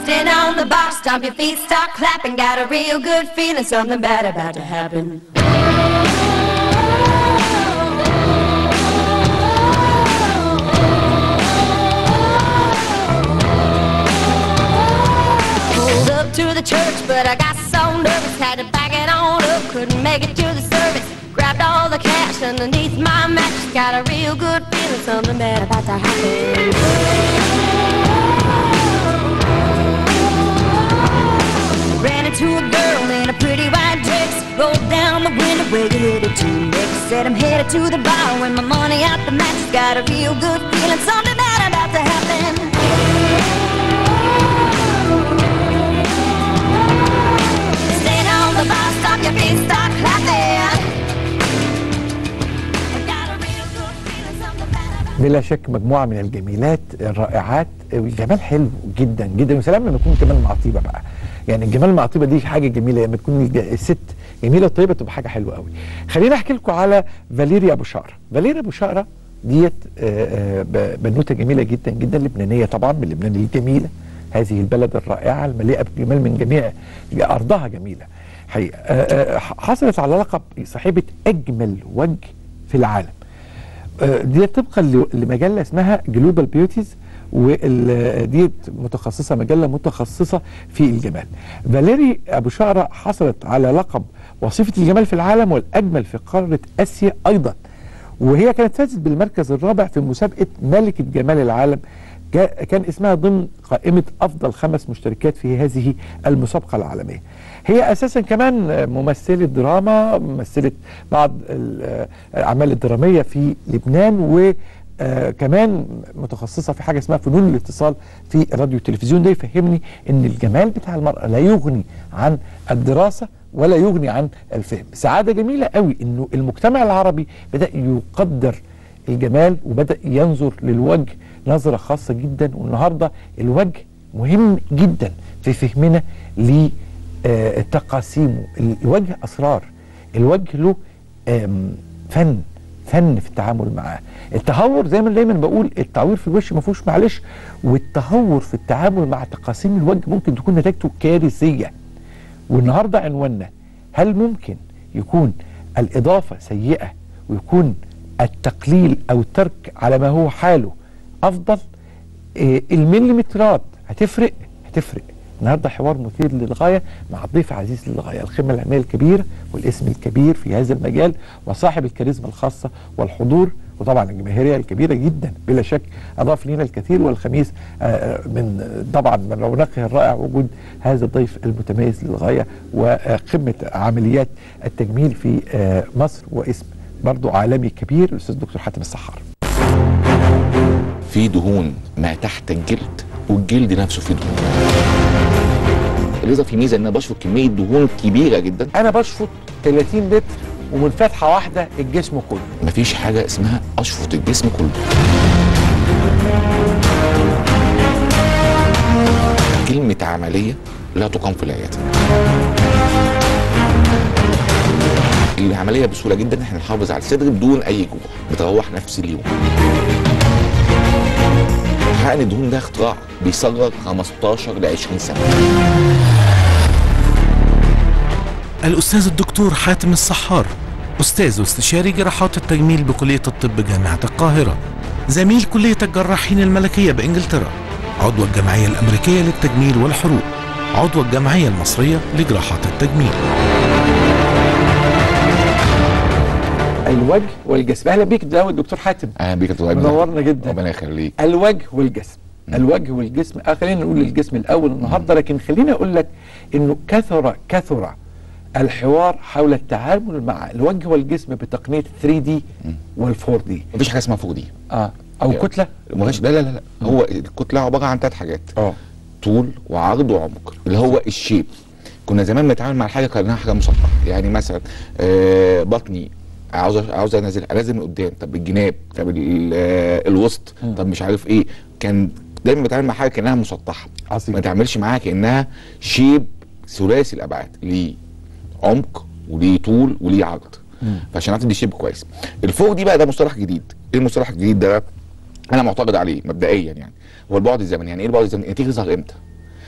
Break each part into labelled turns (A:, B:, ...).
A: Stand on the box, stomp your feet, start clapping. Got a real good feeling, something bad about to happen. Pulled up to the church, but I got so nervous, had to back it on up, couldn't make it to the service. Grabbed all the cash underneath my mattress, got a real good feeling, something bad about to happen. Ran into a girl in a pretty white dress. Rolled down the window where you headed to next. Said I'm headed to the bar with my money out the match. Got a real good feeling, something bad about to happen. Stand on the bar, stop your feet, start clapping. Got a real good feeling, something bad about
B: بلا شك مجموعه من الجميلات الرائعات والجمال حلو جدا جدا وسلام لما يكون كمان مع طيبه بقى يعني الجمال مع طيبه دي حاجه جميله لما تكون الج- الست جميله وطيبه تبقى حاجه حلوه قوي خليني احكي لكم على فاليريا ابو شقره فاليريا ابو شقره ديت آه، آه، ب- بنوته جميله جدا جدا لبنانيه طبعا من لبنان الجميله هذه البلد الرائعه المليئه بالجمال من جميع ارضها جميله حقيقه آه، آه، حصلت على لقب صاحبه اجمل وجه في العالم آه، دي طبقا ل- لمجله اسمها جلوبال بيوتيز ودي متخصصه مجله متخصصه في الجمال. فاليري ابو شعره حصلت على لقب وصيفه الجمال في العالم والاجمل في قاره اسيا ايضا. وهي كانت فازت بالمركز الرابع في مسابقه ملكه جمال العالم جا- كان اسمها ضمن قائمه افضل خمس مشتركات في هذه المسابقه العالميه. هي اساسا كمان ممثله دراما مثلت بعض ال- الاعمال الدراميه في لبنان و آه كمان متخصصه في حاجه اسمها فنون الاتصال في الراديو والتلفزيون ده يفهمني ان الجمال بتاع المراه لا يغني عن الدراسه ولا يغني عن الفهم سعاده جميله قوي انه المجتمع العربي بدا يقدر الجمال وبدا ينظر للوجه نظره خاصه جدا والنهارده الوجه مهم جدا في فهمنا لتقاسيمه الوجه اسرار الوجه له آم، فن فن في التعامل معاه التهور زي ما دايما بقول التعوير في الوش ما فيهوش معلش والتهور في التعامل مع تقاسيم الوجه ممكن تكون نتيجته كارثيه والنهارده عنواننا هل ممكن يكون الاضافه سيئه ويكون التقليل او الترك على ما هو حاله افضل إيه المليمترات هتفرق هتفرق النهارده حوار مثير للغايه مع ضيف عزيز للغايه الخبره العلميه الكبيره والاسم الكبير في هذا المجال وصاحب الكاريزما الخاصه والحضور وطبعا الجماهيريه الكبيره جدا بلا شك اضاف لنا الكثير والخميس آه، من طبعا من رونقه الرائع وجود هذا الضيف المتميز للغايه وقمه عمليات التجميل في آه، مصر واسم برضو عالمي كبير الاستاذ دكتور حاتم السحار
C: في دهون ما تحت الجلد والجلد نفسه فيه دهون الليزر في ميزه ان انا بشفط كميه دهون كبيره جدا
B: انا بشفط 30 لتر ومن فتحه واحده الجسم كله
C: مفيش حاجه اسمها اشفط الجسم كله كلمه عمليه لا تقام في العياده العمليه بسهوله جدا احنا نحافظ على الصدر بدون اي جروح بتروح نفس اليوم حقن الدهون ده اختراع بيصغر 15 ل 20 سنه
D: الأستاذ الدكتور حاتم السحار أستاذ واستشاري جراحات التجميل بكلية الطب جامعة القاهرة زميل كلية الجراحين الملكية بإنجلترا عضو الجمعية الأمريكية للتجميل والحروق عضو الجمعية المصرية لجراحات التجميل
B: الوجه والجسم اهلا بيك ده دكتور حاتم
C: اهلا بيك يا دكتور أيمن.
B: منورنا جدا.
C: ربنا يخليك
B: الوجه والجسم الوجه والجسم آه خلينا نقول الجسم الاول النهارده لكن خليني اقول لك انه كثر كثر الحوار حول التعامل مع الوجه والجسم بتقنيه 3 دي وال 4 دي
C: مفيش حاجه اسمها فوق دي
B: اه او
C: يعني
B: كتله
C: مفيش لا لا لا, لا. هو الكتله عباره عن ثلاث حاجات
B: اه
C: طول وعرض وعمق اللي هو الشيب كنا زمان بنتعامل مع الحاجه كانها حاجه مسطحه يعني مثلا آه بطني عاوز عاوز انزل انزل من قدام طب الجناب طب ال- آه، الوسط طب مش عارف ايه كان دايما بتعامل مع حاجه كانها مسطحه
B: عظيم.
C: ما تعملش معاها كانها شيب ثلاثي الابعاد ليه عمق وليه طول وليه عرض فعشان اعطي دي شيب كويس الفوق دي بقى ده مصطلح جديد ايه المصطلح الجديد ده انا معتقد عليه مبدئيا يعني هو البعد الزمني يعني ايه البعد الزمني النتيجه تظهر امتى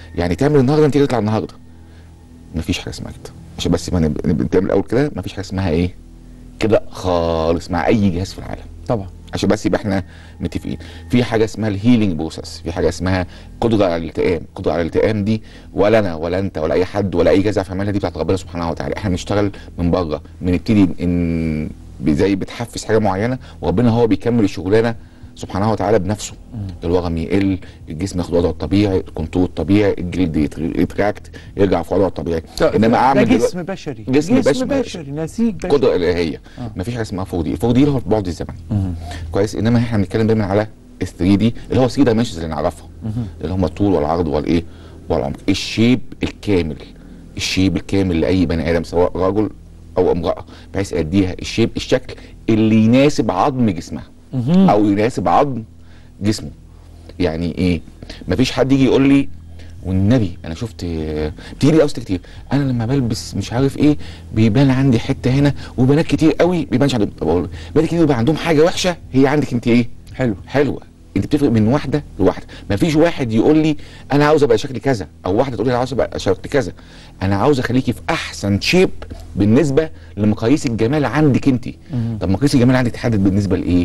C: يعني تعمل النهارده انت تطلع النهارده مفيش حاجه اسمها كده عشان بس ما نب- نب- نعمل الاول كده مفيش حاجه اسمها ايه كده خالص مع اي جهاز في العالم
B: طبعا
C: عشان بس يبقى احنا متفقين في حاجه اسمها الهيلينج بروسس في حاجه اسمها قدره على الالتئام قدره على الالتئام دي ولا انا ولا انت ولا اي حد ولا اي جهاز يعرف يعملها دي بتاعت ربنا سبحانه وتعالى احنا بنشتغل من بره بنبتدي ان زي بتحفز حاجه معينه وربنا هو بيكمل الشغلانه سبحانه وتعالى بنفسه الورم يقل الجسم ياخد وضعه الطبيعي الكونتور الطبيعي الجلد يتر- يتراكت يرجع في وضعه الطبيعي انما
B: ده
C: اعمل
B: جسم
C: دلوقتي-
B: بشري
C: جسم
B: جسم
C: بشري.
B: بشري نسيج بشري
C: قدره الهيه مفيش حاجه اسمها 4 دي 4 دي اللي هو البعد الزمني كويس انما احنا بنتكلم دايما على ال 3 دي اللي هو 3 دايمنشنز اللي نعرفها اللي هم الطول والعرض والايه والعمق الشيب الكامل الشيب الكامل لاي بني ادم سواء رجل او امراه بحيث اديها الشيب الشكل اللي يناسب عظم جسمها او يناسب عظم جسمه يعني ايه مفيش حد يجي يقول لي والنبي انا شفت بتيجي لي اوست كتير انا لما بلبس مش عارف ايه بيبان عندي حته هنا وبنات كتير قوي بيبانش عندهم طب اقول بنات كتير بيبقى عندهم حاجه وحشه هي عندك انت ايه
B: حلو
C: حلوه انت بتفرق من واحده لواحده مفيش واحد يقول لي انا عاوز ابقى شكلي كذا او واحده تقول لي انا عاوز ابقى شكلي كذا انا عاوز اخليكي في احسن شيب بالنسبه لمقاييس الجمال عندك انت طب مقاييس الجمال عندك تحدد بالنسبه لايه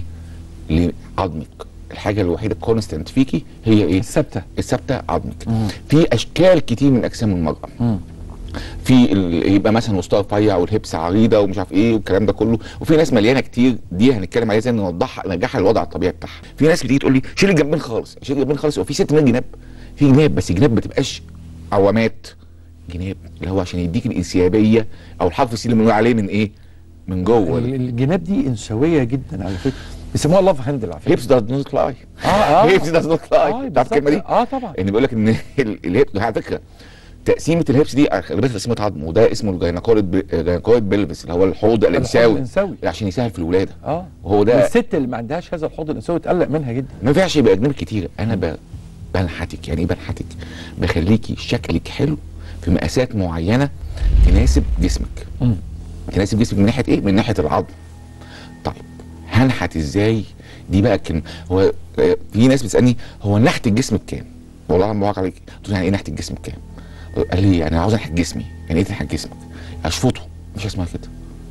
C: لعظمك الحاجه الوحيده الكونستنت فيكي هي ايه
B: الثابته
C: الثابته عظمك في اشكال كتير من اجسام المراه في ال- يبقى مثلا وسطها رفيع والهبس عريضه ومش عارف ايه والكلام ده كله وفي ناس مليانه كتير دي هنتكلم عليها ازاي نوضحها نرجعها للوضع الطبيعي بتاعها في ناس بتيجي تقول لي شيل الجنبين خالص شيل الجنبين خالص وفي ست من جناب في جناب بس جناب ما تبقاش عوامات جناب اللي هو عشان يديك الانسيابيه او الحرف السي اللي بنقول عليه من ايه من جوه
B: ال- الجناب دي انثويه جدا على فكره بيسموها لاف هاندل على فكره
C: هيبس داز نوت لاي
B: اه اه
C: هيبس داز نوت
B: آه،
C: لاي تعرف الكلمه دي؟
B: بالظبط. اه طبعا
C: ان بيقول لك ان ال- الهيبس على فكره تقسيمه الهيبس دي خلي بالك تقسيمه عظم وده اسمه الجيناكويد ب- الجيناكويد بلفس اللي هو الحوض الانساوي
B: الانثوي
C: عشان يسهل في الولاده
B: اه
C: وهو ده
B: والست اللي ما عندهاش هذا الحوض الانثوي تقلق منها جدا
C: ما ينفعش يبقى اجنبي كتير انا ب... بنحتك يعني ايه بنحتك بخليكي شكلك حلو في مقاسات معينه تناسب جسمك
B: مم.
C: تناسب جسمك من ناحيه ايه من ناحيه العظم طيب هنحت ازاي دي بقى كلمه هو آه، في ناس بتسالني هو نحت الجسم بكام والله انا بوعك عليك قلت له يعني ايه نحت الجسم بكام قال لي يعني عاوز انحت جسمي يعني ايه تنحت جسمك اشفطه مش اسمها كده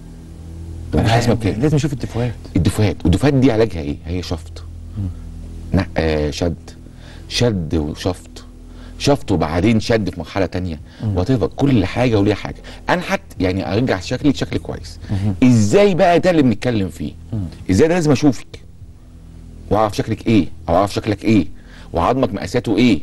C: طب مش اسمها بكام
B: لازم اشوف التفوات
C: الدفوات والدفوات دي علاجها ايه هي شفط نا- آه شد شد وشفط شفط وبعدين شد في مرحله تانية وتفضل كل حاجه وليها حاجه انحت يعني ارجع شكلي شكل كويس ازاي بقى ده اللي بنتكلم فيه ازاي ده لازم اشوفك واعرف شكلك ايه او اعرف شكلك ايه وعظمك مقاساته ايه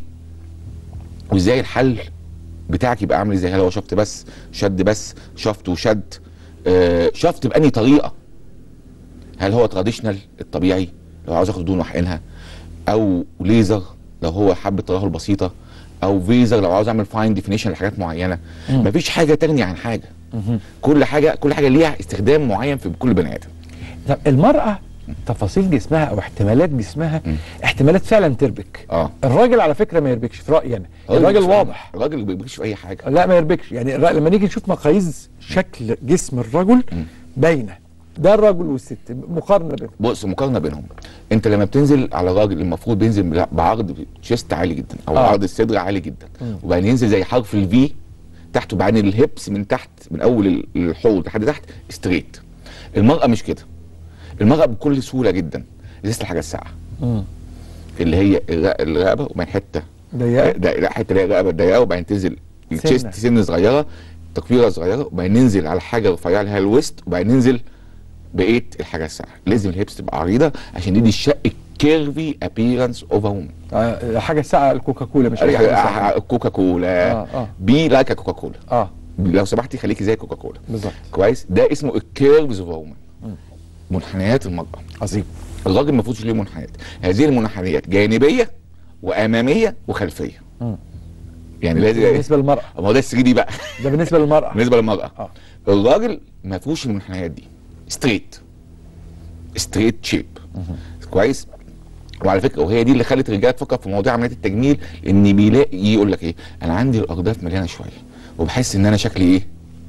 C: وازاي الحل بتاعك يبقى عامل ازاي هل هو شفط بس شد بس شفط وشد آه شفط بأني طريقه هل هو تراديشنال الطبيعي لو عاوز اخد دهون واحقنها او ليزر لو هو حب الترهل بسيطه او فيزر لو عاوز اعمل فاين ديفينيشن لحاجات معينه مفيش حاجه تغني عن حاجه كل حاجه كل حاجه ليها استخدام معين في كل بني ادم
B: طب المراه تفاصيل جسمها او احتمالات جسمها احتمالات فعلا تربك
C: اه
B: الراجل على فكره ما يربكش في رايي انا الراجل واضح
C: الراجل ما بيبقاش في اي حاجه
B: لا ما يربكش يعني الر- لما نيجي نشوف مقاييس شكل جسم الرجل باينه ده الرجل والست مقارنه بينهم
C: بص مقارنه بينهم انت لما بتنزل على راجل المفروض بينزل بلا- بعرض تشيست عالي جدا او
B: آه.
C: آه. عرض الصدر عالي جدا وبعدين ينزل زي حرف الفي تحته بعدين الهبس من تحت من اول ال- الحوض لحد تحت ستريت المراه مش كده المراه بكل سهوله جدا ازازه الحاجه الساقعه اللي هي الرق- الرقبه وبعدين حته
B: ضيقه
C: ده لا حته اللي هي الرقبه الضيقه وبعدين تنزل الشيست سن صغيره تقفيره صغيره وبعدين ننزل على حاجه رفيعه اللي هي الويست وبعدين ننزل بقيه الحاجه الساقعه لازم الهيبس تبقى عريضه عشان يدي الشق الكيرفي ابيرنس اوف وومن
B: آه حاجه ساعه الكوكاكولا مش اي حاجه ساقعة.
C: كوكا كولا
B: آه، آه.
C: بي لايك كوكا كولا
B: اه
C: لو سمحتي خليكي زي كوكا كولا
B: بالظبط
C: كويس ده اسمه الكيرفز اوف وومن منحنيات المراه
B: عظيم
C: الراجل المفروض ليه منحنيات هذه المنحنيات جانبيه واماميه وخلفيه
B: مم.
C: يعني لازم
B: بالنسبه للمراه
C: ما هو ده 3 دي بقى
B: ده بالنسبه للمراه
C: بالنسبه للمراه
B: آه.
C: الراجل ما فيهوش المنحنيات دي ستريت ستريت شيب كويس وعلى فكره وهي دي اللي خلت الرجاله تفكر في موضوع عمليات التجميل ان بيلاقي يقول لك ايه انا عندي الارداف مليانه شويه وبحس ان انا شكلي ايه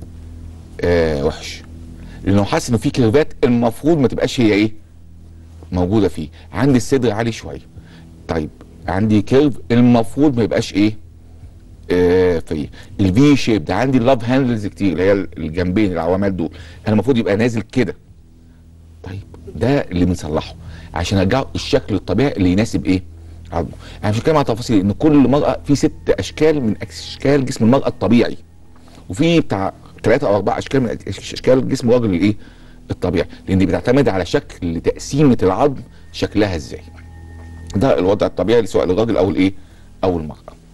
C: آه وحش لانه حاسس انه في كيرفات المفروض ما تبقاش هي ايه موجوده فيه عندي الصدر عالي شويه طيب عندي كيرف المفروض ما يبقاش ايه آه فيا الفي شيب ده عندي اللاب هاندلز كتير اللي هي الجنبين العوامات دول انا المفروض يبقى نازل كده طيب ده اللي بنصلحه عشان ارجعه الشكل الطبيعي اللي يناسب ايه عظمه انا مش هتكلم عن تفاصيل ان كل مرأة في ست اشكال من اشكال جسم المرأة الطبيعي وفي بتاع ثلاثة او اربع اشكال من اشكال جسم الراجل الايه الطبيعي لان دي بتعتمد على شكل تقسيمة العظم شكلها ازاي ده الوضع الطبيعي سواء للراجل او الايه او المرأة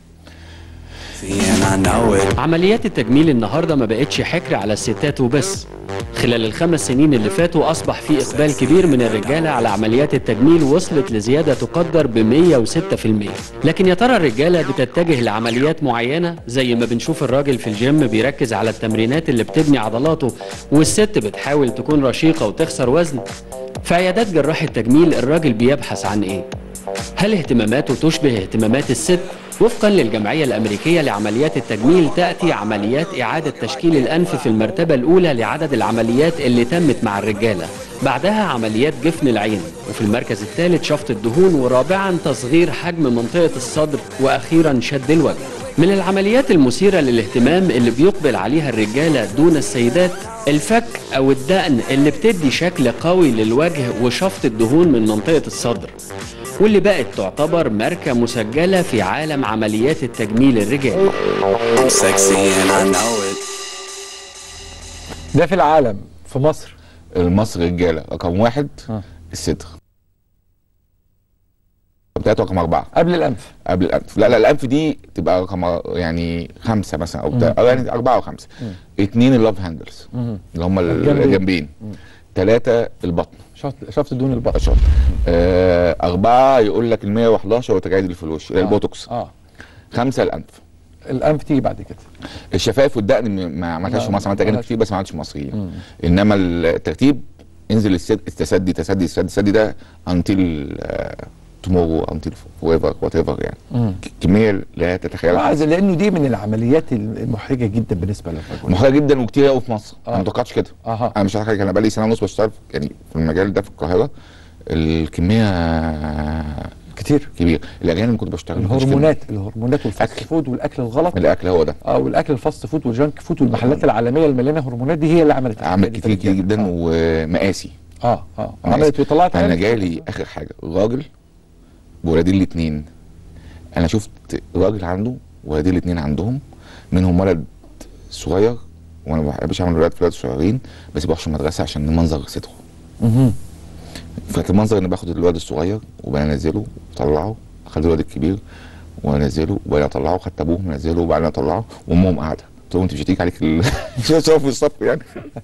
E: عمليات التجميل النهارده ما بقتش حكر على الستات وبس خلال الخمس سنين اللي فاتوا اصبح في اقبال كبير من الرجاله على عمليات التجميل وصلت لزياده تقدر ب 106% لكن يا ترى الرجاله بتتجه لعمليات معينه زي ما بنشوف الراجل في الجيم بيركز على التمرينات اللي بتبني عضلاته والست بتحاول تكون رشيقه وتخسر وزن في عيادات جراح التجميل الراجل بيبحث عن ايه هل اهتماماته تشبه اهتمامات الست؟ وفقا للجمعية الأمريكية لعمليات التجميل تأتي عمليات إعادة تشكيل الأنف في المرتبة الأولى لعدد العمليات اللي تمت مع الرجالة بعدها عمليات جفن العين وفي المركز الثالث شفط الدهون ورابعا تصغير حجم منطقة الصدر وأخيرا شد الوجه من العمليات المثيرة للاهتمام اللي بيقبل عليها الرجالة دون السيدات الفك أو الدقن اللي بتدي شكل قوي للوجه وشفط الدهون من منطقة الصدر واللي بقت تعتبر ماركة مسجلة في عالم عمليات التجميل الرجالي
F: I'm sexy and I know it.
B: ده في العالم في مصر
C: المصري رجاله رقم واحد
B: آه.
C: الصدر رقم ثلاثة رقم أربعة
B: قبل الانف
C: قبل الأنف لا لا الأنف دي تبقى رقم يعني خمسة مثلا أو بتاع أو يعني أربعة وخمسة اتنين اللوف هاندلز اللي هم
B: الجنبين.
C: الجنبين ثلاثة البطن
B: شفت شفت دهون البطن
C: شاطر آه أربعة يقول لك ال 111 وتجاعيد الفلوش اللي هي البوتوكس
B: اه
C: خمسة الأنف
B: الانف تيجي بعد كده
C: الشفايف والدقن م- ما عملتهاش
B: لا،
C: في مصر عملت اجانب
B: عملتهاش.
C: كتير بس ما عملتش مصريين انما الترتيب انزل السد التسدي تسدي التسدي التسدي ده انتل تومورو انتل فور وات ايفر يعني ك- كميه لا تتخيلها
B: عايز لانه دي من العمليات المحرجه جدا بالنسبه للرجل
C: محرجه جدا وكتير قوي في مصر
B: آه.
C: انا ما توقعتش كده
B: اها
C: انا مش هضحك انا بقالي سنه ونص بشتغل في- يعني في المجال ده في القاهره الكميه
B: كتير
C: كبيره الاجانب اللي كنت بشتغل ما كانش كده.
B: الهرمونات الهرمونات والفاست
C: أكل.
B: فود والاكل الغلط
C: الاكل هو ده
B: اه والاكل الفاست فود والجانك فود والمحلات العالميه المليانه هرمونات دي هي اللي عملت
C: عمل
B: الحكاية دي
C: كتير
B: في
C: كتير
B: الرجالة.
C: جدا ومقاسي
B: اه اه
C: أنا
B: عملت
C: آسف.
B: وطلعت
C: انا
B: عينك.
C: جالي اخر حاجه راجل بولادين الاثنين انا شفت راجل عنده ولادين الاثنين عندهم منهم ولد صغير وانا ما بحبش اعمل ولاد في ولاد صغيرين بس بروحش المدرسه عشان منظر صدره
B: مهم.
C: فالمنظر اني باخد الولد الصغير وبنزله اطلعه اخلي الولد الكبير وانزله وبعدين اطلعه خدت ابوه منزله وبعدين اطلعه وامهم قاعده قلت له انت مش هتيجي عليك ال- مش هتقف في الصف يعني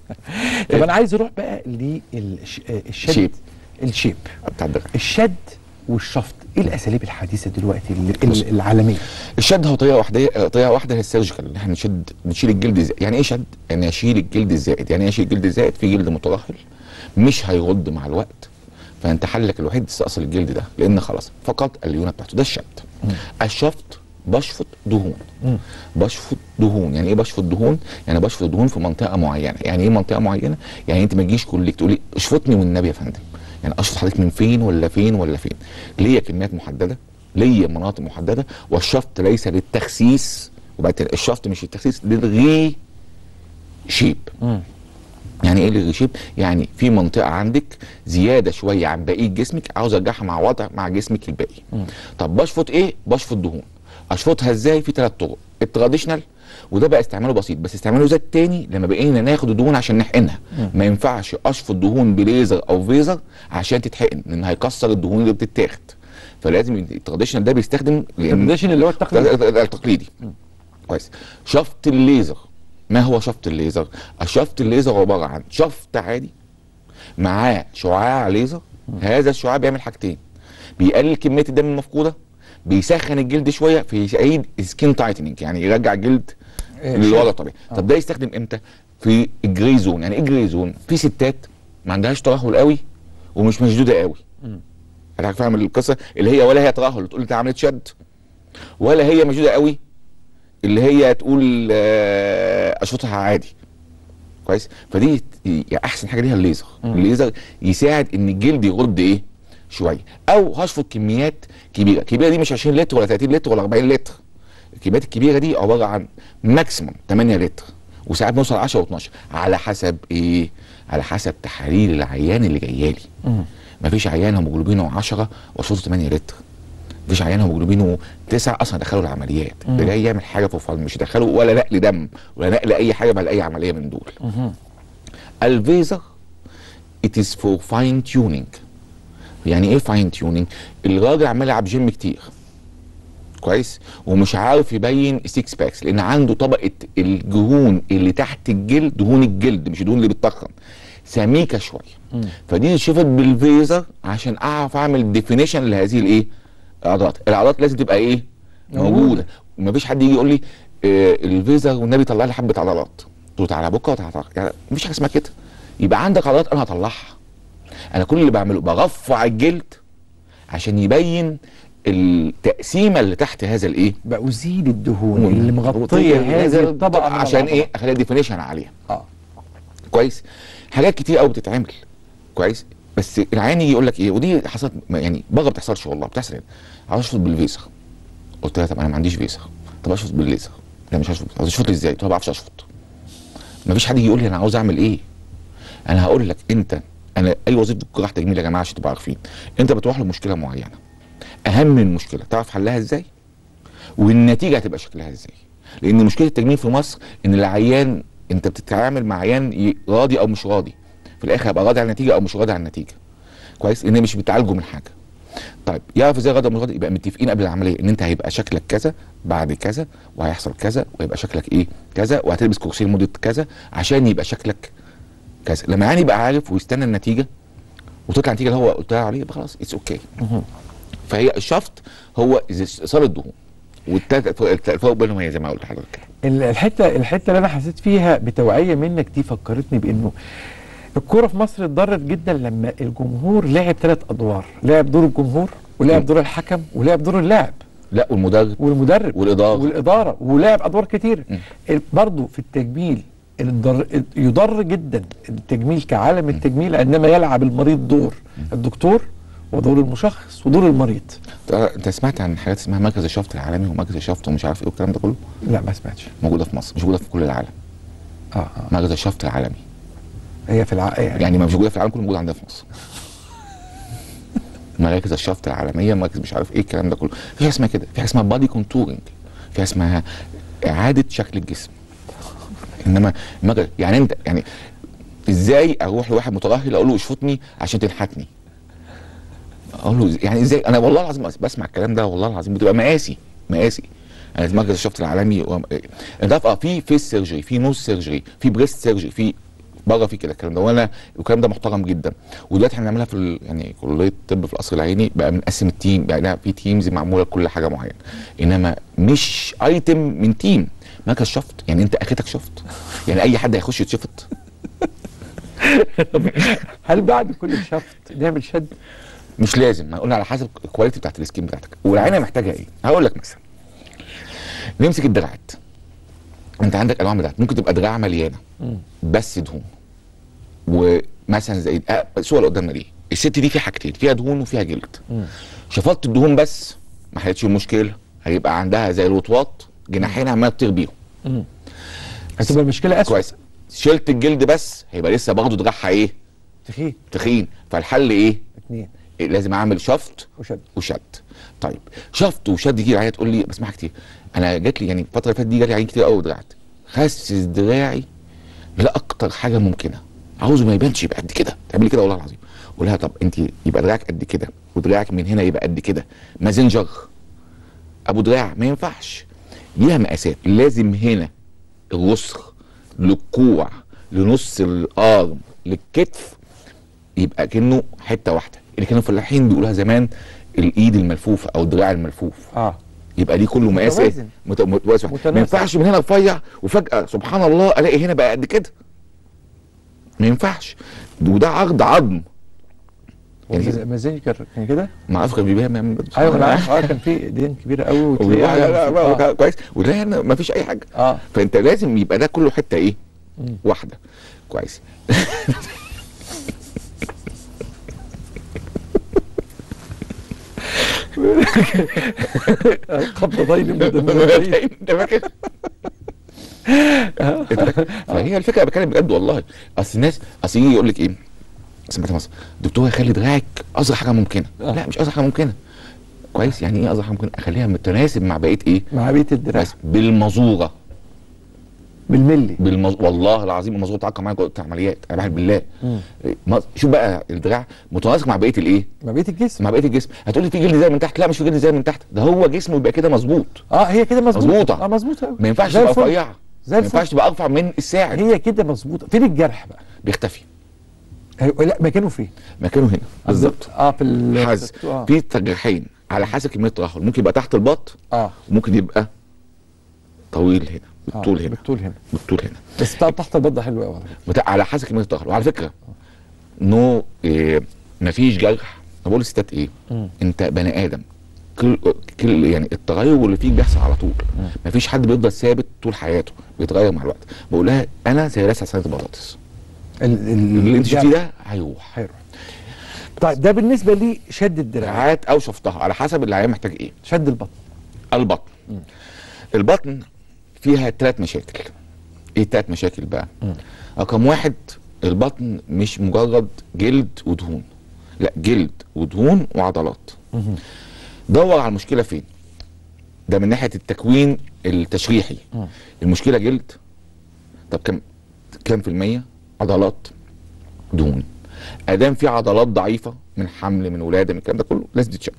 B: طب انا عايز اروح بقى للشد
C: شيب.
B: الشيب
C: بتاع الدغل
B: الشد والشفط ايه الاساليب الحديثه دلوقتي ال- ال- العالميه
C: الشد هو طريقه واحده طريقه واحده هي السيرجيكال ان احنا نشد نشيل الجلد الزائد يعني ايه شد؟ يعني اشيل الجلد الزائد يعني ايه اشيل الجلد الزائد في جلد مترهل مش هيرد مع الوقت فانت حلك الوحيد تستأصل الجلد ده لان خلاص فقط الليونه بتاعته ده الشد الشفط بشفط دهون بشفط دهون يعني ايه بشفط دهون يعني بشفط دهون في منطقه معينه يعني ايه منطقه معينه يعني انت ما تجيش كلك تقولي اشفطني والنبي يا فندم يعني اشفط حضرتك من فين ولا فين ولا فين ليا كميات محدده ليا مناطق محدده والشفط ليس للتخسيس وبعد الشفط مش للتخسيس للغي شيب يعني ايه للغي شيب يعني في منطقه عندك زياده شويه عن بقيه جسمك عاوز ارجعها مع وضع مع جسمك الباقي طب بشفط ايه بشفط دهون اشفطها ازاي في ثلاث طرق التراديشنال وده بقى استعماله بسيط بس استعماله زاد تاني لما بقينا ناخد الدهون عشان نحقنها ما ينفعش اشفط دهون بليزر او فيزر عشان تتحقن لان هيكسر الدهون اللي بتتاخد فلازم التراديشنال ده بيستخدم لان
B: التراديشن اللي هو التقليدي
C: التقليدي كويس شفط الليزر ما هو شفط الليزر الشفط الليزر عباره عن شفط عادي معاه شعاع ليزر هذا الشعاع بيعمل حاجتين بيقلل كميه الدم المفقوده بيسخن الجلد شويه فيعيد سكين تايتنينج يعني يرجع الجلد
B: إيه،
C: للوضع
B: شيب.
C: الطبيعي طب ده يستخدم امتى في الجري زون يعني ايه جري زون في ستات ما عندهاش ترهل قوي ومش مشدوده قوي حضرتك فاهم القصه اللي هي ولا هي ترهل تقول انت عملت شد ولا هي مشدوده قوي اللي هي تقول آه، اشفطها عادي كويس فدي ت- يعني احسن حاجه ليها الليزر الليزر يساعد ان الجلد يرد ايه شويه او هشفط كميات كبيره كبيره دي مش 20 لتر ولا 30 لتر ولا 40 لتر الكميات الكبيره دي عباره عن ماكسيموم 8 لتر وساعات بنوصل 10 و12 على حسب ايه على حسب تحاليل العيان اللي جايه لي مفيش عيان هيموجلوبينه 10 وصوته 8 لتر مفيش عيان هيموجلوبينه 9 اصلا دخله العمليات ده جاي يعمل حاجه في فن مش دخله ولا نقل دم ولا نقل اي حاجه بعد اي عمليه من دول الفيزر it is for fine tuning يعني ايه فاين تيونينج الراجل عمال يلعب جيم كتير كويس ومش عارف يبين سيكس باكس لان عنده طبقه الدهون اللي تحت الجلد دهون الجلد مش الدهون اللي بتضخم سميكه شويه فدي شفت بالفيزر عشان اعرف اعمل ديفينيشن لهذه الايه العضلات العضلات لازم تبقى ايه موجوده ومفيش حد يجي يقول لي آه الفيزر والنبي طلع لي حبه عضلات قلت له تعالى بكره وتعالى يعني مفيش حاجه اسمها كده يبقى عندك عضلات انا هطلعها انا كل اللي بعمله برفع الجلد عشان يبين التقسيمه اللي تحت هذا الايه
B: بأزيل الدهون اللي مغطيه هذه الطبقه من
C: عشان
B: العضلة.
C: ايه اخليها ديفينيشن عليها
B: اه
C: كويس حاجات كتير قوي بتتعمل كويس بس العيان يجي يقول لك ايه ودي حصلت يعني بره بتحصلش والله بتحصل هنا عاوز اشفط بالفيزر قلت لها طب انا ما عنديش فيزر طب اشفط بالليزر لا مش هشفط عاوز اشفط ازاي؟ قلت لها ما بعرفش اشفط مفيش حد يجي يقول لي انا عاوز اعمل ايه انا هقول لك انت انا اي وظيفه جراحه تجميل يا جماعه عشان تبقوا عارفين انت بتروح لمشكله معينه اهم من المشكله تعرف حلها ازاي والنتيجه هتبقى شكلها ازاي لان مشكله التجميل في مصر ان العيان انت بتتعامل مع عيان ي- راضي او مش راضي في الاخر هيبقى راضي على النتيجه او مش راضي على النتيجه كويس لان مش بتعالجه من حاجه طيب يعرف ازاي راضي او مش راضي يبقى متفقين قبل العمليه ان انت هيبقى شكلك كذا بعد كذا وهيحصل كذا ويبقى شكلك ايه كذا وهتلبس كرسي لمده كذا عشان يبقى شكلك كذا لما يعني يبقى عارف ويستنى النتيجه وتطلع النتيجه اللي هو قلتها عليه يبقى خلاص اتس اوكي فهي الشفط هو ايصال الدهون والتالت الفرق بينهم هي زي ما قلت لحضرتك
B: ال- الحته الحته اللي انا حسيت فيها بتوعيه منك دي فكرتني بانه الكوره في مصر اتضرت جدا لما الجمهور لعب ثلاث ادوار لعب دور الجمهور ولعب
C: م.
B: دور الحكم ولعب دور اللاعب
C: لا والمدرب
B: والمدرب
C: والإدارة.
B: والاداره ولعب ادوار كتير
C: م.
B: ال- برضو في التجميل الضر... يضر جدا التجميل كعالم التجميل عندما يلعب المريض دور الدكتور ودور المشخص ودور المريض
C: انت سمعت عن حاجات اسمها مركز الشفط العالمي ومركز الشفط ومش عارف ايه والكلام ده كله
B: لا ما سمعتش
C: موجوده في مصر مش موجوده في كل العالم
B: اه, آه.
C: مركز الشفط العالمي
B: هي في الع... يعني,
C: يعني ما مش موجوده في العالم كله موجوده عندنا في مصر مراكز الشفط العالميه مراكز مش عارف ايه الكلام ده كله في حاجه اسمها كده في حاجه اسمها بادي كونتورنج في حاجه اسمها اعاده شكل الجسم انما المركز يعني انت يعني ازاي اروح لواحد مترهل اقول له اشفطني عشان تنحتني اقول له يعني ازاي انا والله العظيم بسمع الكلام ده والله العظيم بتبقى مقاسي مقاسي انا في مركز الشفط العالمي و... انت عارف اه في فيس سيرجري في نوز سيرجري في بريست سيرجري في بره في كده الكلام ده وانا الكلام ده محترم جدا ودلوقتي احنا بنعملها في ال... يعني كليه الطب في القصر العيني بقى بنقسم التيم يعني لا، في تيمز معموله لكل حاجه معينه انما مش ايتم من تيم مركز شفط يعني انت اخرتك شفط يعني اي حد هيخش يتشفط
B: هل بعد كل شفط نعمل شد
C: مش لازم ما قلنا على حسب الكواليتي بتاعت السكين بتاعتك والعينه محتاجه ايه هقول لك مثلا نمسك الدراعات انت عندك انواع من الدراعات ممكن تبقى دراع مليانه بس دهون ومثلا زي آه الصوره اللي قدامنا دي الست دي فيها حاجتين فيها دهون وفيها جلد شفطت الدهون بس ما حلتش المشكله هيبقى عندها زي الوطواط جناحين عماله تطير بيهم
B: هتبقى المشكله اسوء
C: كويس شلت الجلد بس هيبقى لسه برضه دراعها ايه
B: تخين
C: تخين فالحل ايه
B: اتنين
C: إيه، لازم اعمل شفط
B: وشد
C: وشد طيب شفط وشد دي العيال تقول لي بسمعها كتير انا جات لي يعني الفتره اللي فاتت دي جالي عيال كتير قوي دراعات خسس دراعي لا اكتر حاجه ممكنه عاوزه ما يبانش يبقى قد كده تعملي كده والله العظيم اقول لها طب انت يبقى دراعك قد كده ودراعك من هنا يبقى قد كده مازنجر ابو دراع ما ينفعش ليها مقاسات لازم هنا الرسغ للكوع لنص الارم للكتف يبقى كأنه حته واحده اللي كانوا الفلاحين بيقولوها زمان الايد الملفوفه او الدراع الملفوف
B: اه
C: يبقى دي كله مقاس ايه
B: متوازن.
C: مت- متوازن
B: متناسق.
C: ما ينفعش من هنا رفيع وفجاه سبحان الله الاقي هنا بقى قد كده ما ينفعش وده عرض عظم يعني كده.
B: مازنجر كان كده
C: ما اعرفش كان بيبيع من
B: ايوه انا عارف اه كان في ايدين كبيره قوي
C: لا
B: وتلاقيها
C: لا لا
B: آه.
C: لا كويس وده هنا ما فيش اي حاجه
B: اه
C: فانت لازم يبقى ده كله حته ايه واحده كويس
B: قبضتين مدمرتين
C: انت فاكر؟ فهي الفكره بتكلم بجد والله اصل الناس اصل يجي يقول لك ايه سمعت مصر دكتور خلي دراعك اصغر حاجه ممكنه لا مش اصغر حاجه ممكنه كويس يعني ايه اصغر حاجه ممكنه اخليها متناسب مع بقيه ايه
B: مع بيت الدراع
C: بس بالمزوره
B: بالملي
C: بالمز... والله العظيم المزوره بتاعك معايا جوه العمليات انا بحب بالله ما- شوف بقى الدراع متناسق مع بقيه الايه
B: مع بيت الجسم
C: مع بقيه الجسم هتقولي في جلد زي من تحت لا مش في جلد زي من تحت ده هو جسمه يبقى كده مظبوط
B: اه هي كده مظبوطه
C: مظبوطة.
B: اه مظبوطه قوي
C: ما ينفعش
B: زي
C: تبقى
B: الفل.
C: رفيعه
B: زي
C: ما
B: الفل
C: ينفعش تبقى ارفع من الساعد
B: هي كده مظبوطه فين الجرح بقى
C: بيختفي
B: أيوة، لا مكانه فين
C: مكانه هنا بالظبط
B: اه في ال
C: حز
B: آه.
C: في تجريحين على حسب كميه الترهل ممكن يبقى تحت البط
B: اه
C: وممكن يبقى طويل هنا
B: آه،
C: بالطول هنا
B: بالطول هنا
C: بالطول هنا
B: بس بتاع تحت البط ده حلو قوي على فكرة.
C: بتاع على حسب كميه الترهل وعلى فكره نو إيه مفيش جرح انا بقول للستات ايه انت بني ادم كل كل يعني التغير اللي فيك بيحصل على طول مفيش حد بيفضل ثابت طول حياته بيتغير مع الوقت بقول لها انا زي لسه سنه البطاطس
B: ال- ال-
C: اللي انت شفتيه
B: الجرح
C: ده هيروح
B: هيروح طيب ده بالنسبه لي شد الدراع
C: دراعات او شفتها على حسب العيان محتاج ايه
B: شد البطن
C: البطن البطن فيها ثلاث مشاكل ايه ثلاث مشاكل بقى رقم واحد البطن مش مجرد جلد ودهون لا جلد ودهون وعضلات دور على المشكله فين ده من ناحيه التكوين التشريحي المشكله جلد طب كم كام في الميه عضلات دهون ادام في عضلات ضعيفه من حمل من ولاده من الكلام ده كله لازم تتشد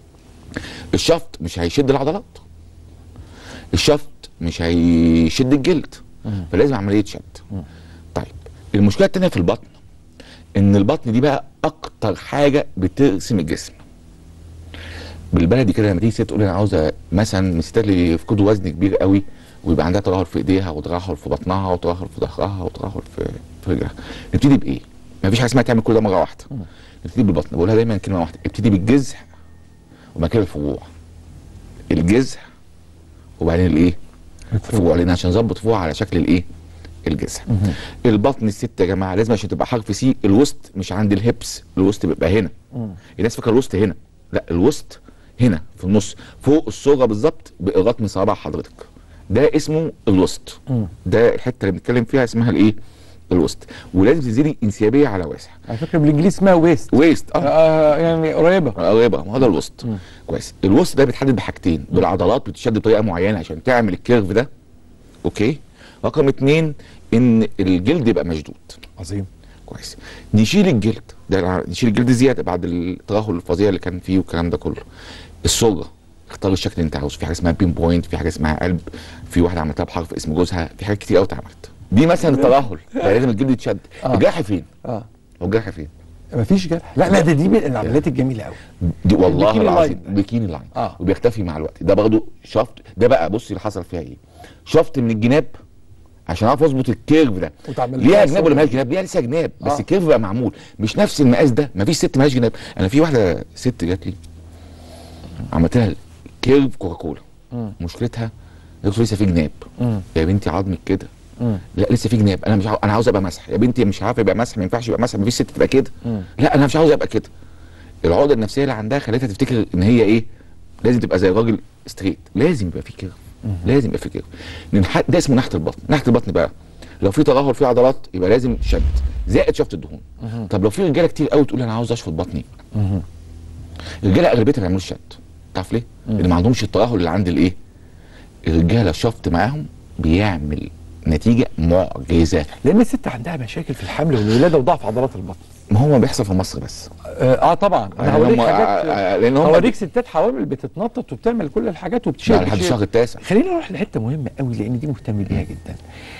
C: الشفط مش هيشد العضلات الشفط مش هيشد الجلد فلازم عمليه شد طيب المشكله التانيه في البطن ان البطن دي بقى اكتر حاجه بترسم الجسم بالبلدي كده لما تيجي ست تقول انا عاوزه مثلا من الستات اللي يفقدوا وزن كبير قوي ويبقى عندها ترهل في ايديها وترهل في بطنها وترهل في ظهرها وترهل في في رجلها نبتدي بايه؟ ما فيش حاجه اسمها تعمل كل ده مره واحده نبتدي بالبطن بقولها دايما كلمه واحده ابتدي بالجذع وبعد كده الفروع الجذع وبعدين الايه؟ الفروع لان عشان نظبط فروع على شكل الايه؟ الجذع البطن الست يا جماعه لازم عشان تبقى حرف سي الوسط مش عند الهبس الوسط بيبقى هنا الناس فاكره الوسط هنا لا الوسط هنا في النص فوق الصوره بالظبط بايراد من صوابع حضرتك ده اسمه الوسط ده الحته اللي بنتكلم فيها اسمها الايه الوسط ولازم تنزلي انسيابيه على واسع
B: على فكره بالانجليزي اسمها ويست
C: ويست اه
B: آه يعني قريبه
C: قريبه ما هو ده الوسط كويس الوسط ده بيتحدد بحاجتين بالعضلات بتشد بطريقه معينه عشان تعمل الكيرف ده اوكي رقم اتنين ان الجلد يبقى مشدود
B: عظيم
C: كويس نشيل الجلد ده الع- نشيل الجلد زياده بعد الترهل الفظيع اللي كان فيه والكلام ده كله الصوره اختار الشكل اللي انت عاوزه في حاجه اسمها بين بوينت في حاجه اسمها قلب في واحده عملتها بحرف اسم جوزها في حاجات كتير قوي اتعملت دي مثلا الترهل ده لازم الجلد يتشد
B: آه.
C: الجرح فين
B: اه
C: هو الجرح فين
B: مفيش جرح لا لا ده دي من العمليات الجميله قوي
C: دي والله
B: البيكيني
C: العظيم
B: لاين.
C: بيكيني لاين
B: آه.
C: وبيختفي مع الوقت ده برضه شفط ده بقى بصي اللي حصل فيها ايه شفط من الجناب عشان اعرف اظبط الكيرف ده
B: وتعمل
C: ليها
B: لها
C: جناب ولا
B: صورة.
C: مالهاش جناب ليها لسه جناب بس
B: آه.
C: الكيرف بقى معمول مش نفس المقاس ده مفيش ست مالهاش جناب انا في واحده ست جات لي عملت لها كيرف كوكاكولا مشكلتها دكتور لسه في جناب يا بنتي عظمك كده لا لسه في جناب انا مش عاو... انا عاوز ابقى مسح يا بنتي مش عارف يبقى مسح ما ينفعش يبقى مسح مفيش ست تبقى كده لا انا مش عاوز ابقى كده العقده النفسيه اللي عندها خلتها تفتكر ان هي ايه لازم تبقى زي الراجل ستريت لازم يبقى في كيرف لازم يبقى في كيرف ننح- ده اسمه ناحيه البطن ناحيه البطن بقى لو في ترهل في عضلات يبقى لازم شد زائد شفط الدهون طب لو في رجاله كتير قوي تقول انا عاوز اشفط بطني الرجاله اغلبيتها ما بيعملوش شد تعرف ليه؟ لان ما عندهمش الترهل اللي عند الايه؟ الرجاله الشفط معاهم بيعمل نتيجه معجزه
B: لان الست عندها مشاكل في الحمل والولاده وضعف عضلات البطن
C: ما هو بيحصل في مصر بس
B: اه, آه طبعا انا
C: يعني
B: هوريك
C: هم-
B: حاجات
C: آه، آه، لأن هم-
B: هوريك ستات حوامل بتتنطط وبتعمل كل الحاجات وبتشيل
C: ده لحد
B: بتشيل.
C: الشهر التاسع
B: خلينا نروح لحته مهمه قوي لان دي مهتم بيها جدا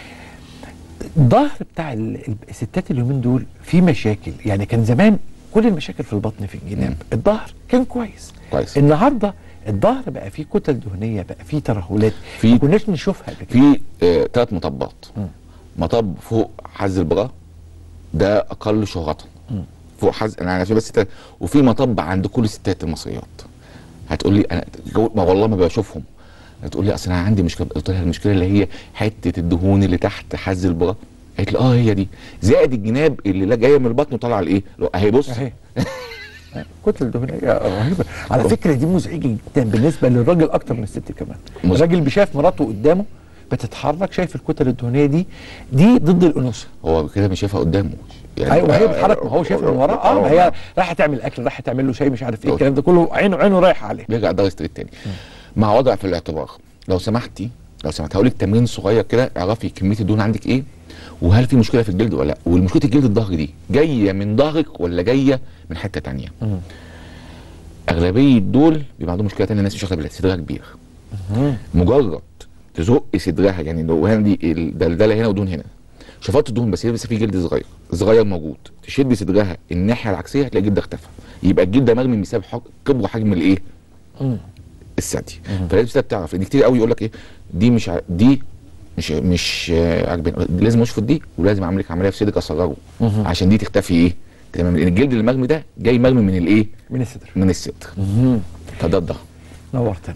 B: الظهر بتاع ال- ال- الستات اليومين دول في مشاكل يعني كان زمان كل المشاكل في البطن في الجناب الظهر كان كويس
C: كويس.
B: النهارده الظهر بقى فيه كتل دهنيه بقى فيه ترهلات
C: في-
B: ما كناش نشوفها قبل كده
C: في آه ثلاث مطبات مطب فوق حز البرا ده اقل شهرة فوق حز انا عشان بس تل... وفي مطب عند كل الستات المصريات هتقول لي انا جو... ما والله ما بشوفهم هتقول لي اصل انا عندي مشكله قلت لها المشكله اللي هي حته الدهون اللي تحت حز البرا قالت لي اه هي دي زائد الجناب اللي لا جايه من البطن وطالعه لايه؟ اهي بص
B: اهي الكتله الدهنيه رهيبه على فكره دي مزعجه جدا بالنسبه للراجل اكتر من الست كمان
C: مزعج.
B: الراجل بيشاف مراته قدامه بتتحرك شايف الكتل الدهنيه دي دي ضد الانوثه
C: هو كده مش شايفها قدامه يعني
B: ايوه وهي
C: آه،
B: بتتحرك ما هو شايف من وراه اه ما هي رايحه تعمل اكل رايحه تعمل له شاي مش عارف ايه الكلام ده كله عينه عينه رايحه عليه
C: بيرجع ده ستريت تاني مع وضع في الاعتبار لو سمحتي لو سمحت هقول لك تمرين صغير كده اعرفي كميه الدهون عندك ايه وهل في مشكله في الجلد ولا لا والمشكله الجلد الظهر دي جايه من ظهرك ولا جايه من حته تانية اغلبيه دول بيبقى عندهم مشكله تانية الناس مش واخده بالها صدرها كبير مجرد تزق صدرها يعني لو هنا دي الدلدله هنا ودهون هنا شفطت الدهون بس هي لسه في جلد صغير صغير موجود تشد صدرها الناحيه العكسيه هتلاقي الجلد ده اختفى يبقى الجلد ده مرمي بسبب حج- كبر حجم الايه الثدي فلازم الست تعرف ان كتير قوي يقول لك ايه دي مش ع- دي مش مش آه، عاجباني لازم اشفط دي ولازم اعمل لك عمليه في صدرك اصغره عشان دي تختفي ايه تمام لان الجلد المرمي ده جاي مرمي من الايه
B: من الصدر
C: من الصدر فده الظهر
B: نورتنا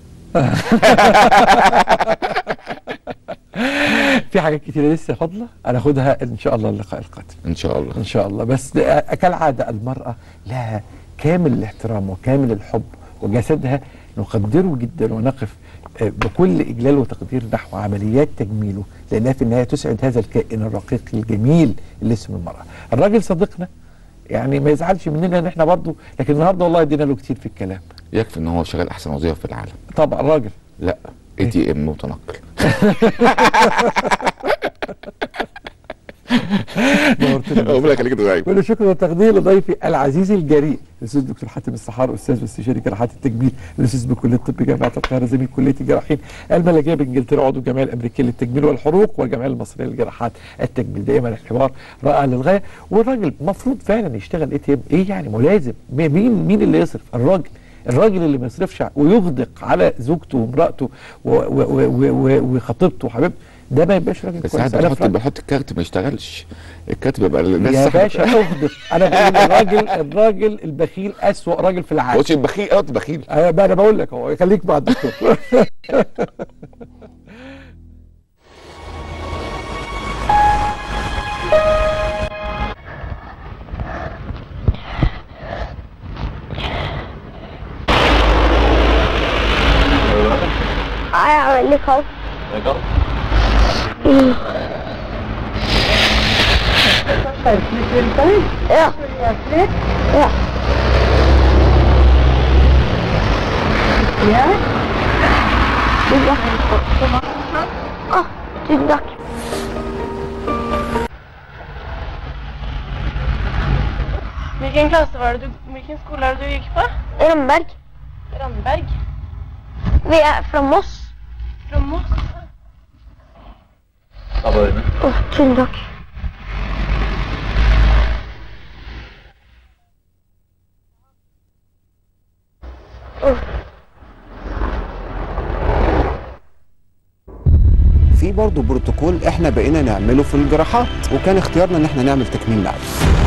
B: في حاجات كتيرة لسه فاضلة هناخدها إن شاء الله اللقاء القادم
C: ان شاء الله
B: إن شاء الله بس ده- كالعادة المرأة لها كامل الاحترام وكامل الحب وجسدها نقدره جدا ونقف آه، بكل إجلال وتقدير نحو عمليات تجميله لأنها في النهاية تسعد هذا الكائن الرقيق الجميل اللي اسمه المرأة الراجل صديقنا يعني ما يزعلش مننا ان احنا برضه لكن النهارده والله ادينا له كتير في الكلام
C: يكفي ان هو شغال احسن وظيفه في العالم
B: طبعا راجل
C: لا اي تي ام متنقل
B: نورتنا
C: ربنا يخليك دعاء
B: كل شكر وتقدير لضيفي العزيز الجريء الاستاذ دكتور حاتم السحار استاذ واستشاري جراحات التجميل الاستاذ بكليه الطب جامعه القاهره زميل كليه الجراحين الملكيه بانجلترا عضو الجمعيه الامريكيه للتجميل والحروق والجمعيه المصريه للجراحات التجميل دائما الحوار رائع للغايه والراجل المفروض فعلا يشتغل اي تي ام ايه يعني ملازم مين مين اللي يصرف الراجل الراجل اللي ما يصرفش ويغدق على زوجته وامراته و- و- و- و- وخطيبته وحبيبته ده ما يبقاش راجل
C: بس
B: كويس
C: ساعات
B: أنا
C: بحط
B: في رأيي-
C: بحط الكارت ما يشتغلش الكارت بيبقى الناس
B: يا
C: سحبت.
B: باشا اغدق انا بقول الراجل الراجل البخيل اسوأ راجل في العالم
C: قلتش البخيل اه بخيل
B: انا بقى انا بقول لك اهو خليك مع الدكتور
G: هعمل لك اهو Ja. Ja. Ja. Ah, tusen takk.
H: Hvilken klasse var det du, hvilken skole er det du gikk på?
G: Ramberg.
H: Randberg.
G: Vi er fra Moss.
H: Fra Moss.
G: Å, tusen takk.
I: في برضه بروتوكول احنا بقينا نعمله في الجراحات وكان اختيارنا ان احنا نعمل تكميم معوي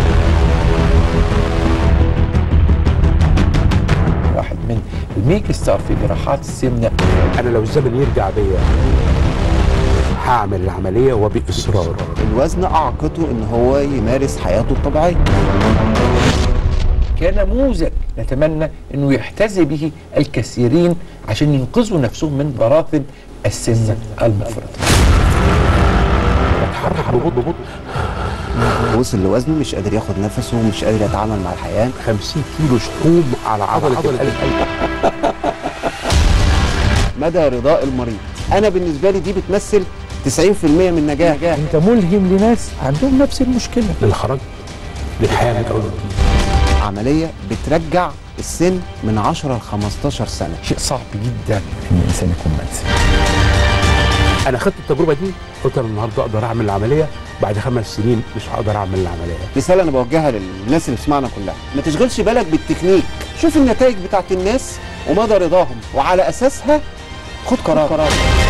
B: واحد من الميك ستار في جراحات السمنه
J: انا لو الزمن يرجع بيا هعمل العمليه وباصرار
I: الوزن اعاقته ان هو يمارس حياته الطبيعيه
B: كنموذج نتمنى انه يحتذي به الكثيرين عشان ينقذوا نفسهم من براثن السمنه المفرطه
J: اتحرك ببطء ببطء
I: وصل لوزنه مش قادر ياخد نفسه ومش قادر يتعامل مع الحياه
J: 50 كيلو شحوم على عضله القلب
I: مدى رضاء المريض انا بالنسبه لي دي بتمثل 90% من نجاح
B: انت ملهم لناس عندهم نفس المشكله
J: للخرج للحياه من اول وجديد
I: عمليه بترجع السن من 10 ل 15 سنه
B: شيء صعب جدا ان الانسان يكون منسي
J: انا خدت التجربه دي قلت انا النهارده اقدر اعمل العمليه بعد خمس سنين مش هقدر اعمل العمليه
I: رساله انا بوجهها للناس اللي بتسمعنا كلها ما تشغلش بالك بالتكنيك شوف النتائج بتاعت الناس ومدى رضاهم وعلى اساسها خد قرار, قرار.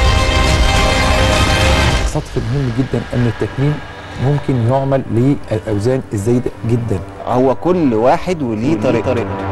B: سطر مهم جدا ان التكميم ممكن يعمل للاوزان الزايده جدا
I: هو كل واحد وليه طريقته